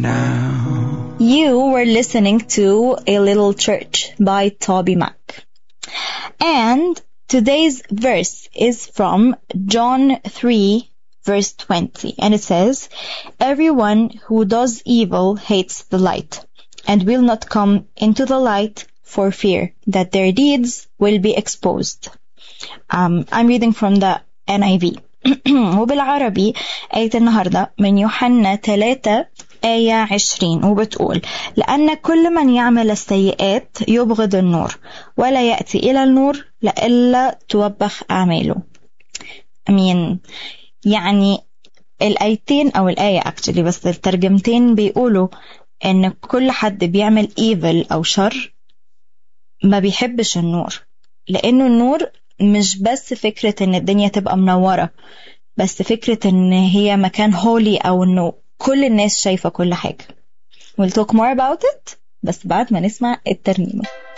now. You were listening to A Little Church by Toby Mac. And today's verse is from John 3 verse 20 and it says, Everyone who does evil hates the light and will not come into the light for fear that their deeds will be exposed. Um, I'm reading from the NIV. وبالعربي آية النهاردة من يوحنا 3 آية 20 وبتقول لأن كل من يعمل السيئات يبغض النور ولا يأتي إلى النور لئلا توبخ أعماله أمين يعني الآيتين أو الآية actually بس الترجمتين بيقولوا إن كل حد بيعمل evil أو شر ما بيحبش النور لأنه النور مش بس فكرة إن الدنيا تبقى منورة بس فكرة إن هي مكان هولي أو إنه كل الناس شايفة كل حاجة. We'll talk more about it بس بعد ما نسمع الترنيمة.